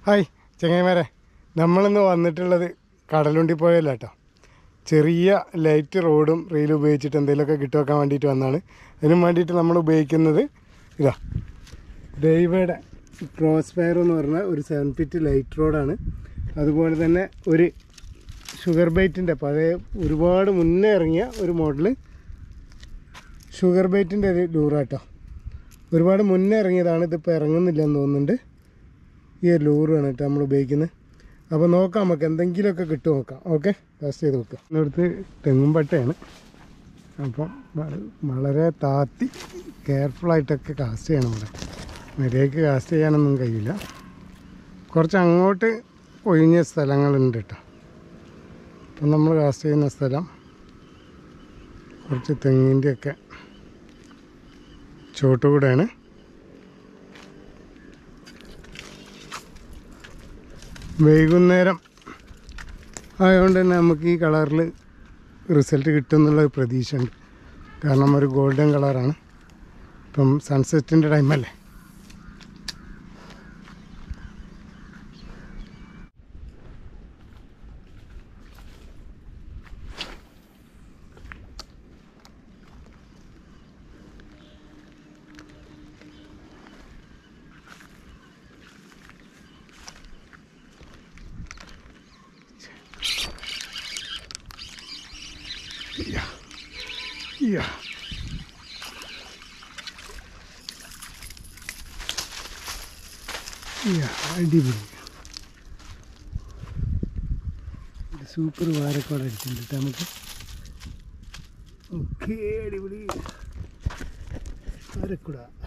Hi ചങ്ങായിമാരെ നമ്മളിന്ന് വന്നിട്ടുള്ളത് കടലുണ്ടി പുഴയില്ല കേട്ടോ ചെറിയ ലൈറ്റ് റോഡും റെയിലും ഉപയോഗിച്ചിട്ട് എന്തെങ്കിലുമൊക്കെ കിട്ടുവെക്കാൻ വേണ്ടിയിട്ട് വന്നതാണ് അതിനും വേണ്ടിയിട്ട് നമ്മൾ ഉപയോഗിക്കുന്നത് ഇതാ ദൈവയുടെ ക്രോസ് ഫയർ എന്ന് പറഞ്ഞ ഒരു സെവൻ ഫിറ്റ് ലൈറ്റ് റോഡാണ് അതുപോലെ തന്നെ ഒരു ഷുഗർ ബൈറ്റിൻ്റെ പഴയ ഒരുപാട് മുന്നേ ഇറങ്ങിയ ഒരു മോഡല് ഷുഗർ ബൈറ്റിൻ്റെ ഒരു ലൂറാട്ടോ ഒരുപാട് മുന്നേ ഇറങ്ങിയതാണ് ഇതിപ്പോൾ ഇറങ്ങുന്നില്ല എന്ന് തോന്നുന്നുണ്ട് ഈ ഒരു ലൂറാണ് കേട്ടോ നമ്മൾ ഉപയോഗിക്കുന്നത് അപ്പോൾ നോക്കാം നമുക്ക് എന്തെങ്കിലുമൊക്കെ കിട്ടും നോക്കാം ഓക്കെ കാസ്റ്റ് ചെയ്ത് നോക്കാം ഇവിടുത്തെ തെങ്ങുംപട്ടയാണ് അപ്പം വ- വളരെ താത്തി കെയർഫുള്ളായിട്ടൊക്കെ കാസ്റ്റ് ചെയ്യണം ഇവിടെ മര്യാദയ്ക്ക് കാസ്റ്റ് ചെയ്യാനൊന്നും കഴിയില്ല കുറച്ച് അങ്ങോട്ട് ഒഴിഞ്ഞ സ്ഥലങ്ങളുണ്ട് കേട്ടോ അപ്പം നമ്മൾ കാസ്റ്റ് ചെയ്യുന്ന സ്ഥലം കുറച്ച് തെങ്ങിൻ്റെയൊക്കെ ചോട്ടുകൂടെയാണ് വൈകുന്നേരം ആയതുകൊണ്ട് തന്നെ നമുക്ക് ഈ കളറിൽ റിസൾട്ട് കിട്ടും എന്നുള്ള ഒരു പ്രതീക്ഷയുണ്ട് കാരണം ഒരു ഗോൾഡൻ കളറാണ് ഇപ്പം സൺസെറ്റിൻ്റെ ടൈമല്ലേ Yeah. Yeah. Yeah, അടിപൊളി ഒരു സൂപ്പർ വാരക്കോട് അടിച്ചിട്ടുണ്ട് നമുക്ക് ഓക്കെ അടിപൊളി വാരക്കുട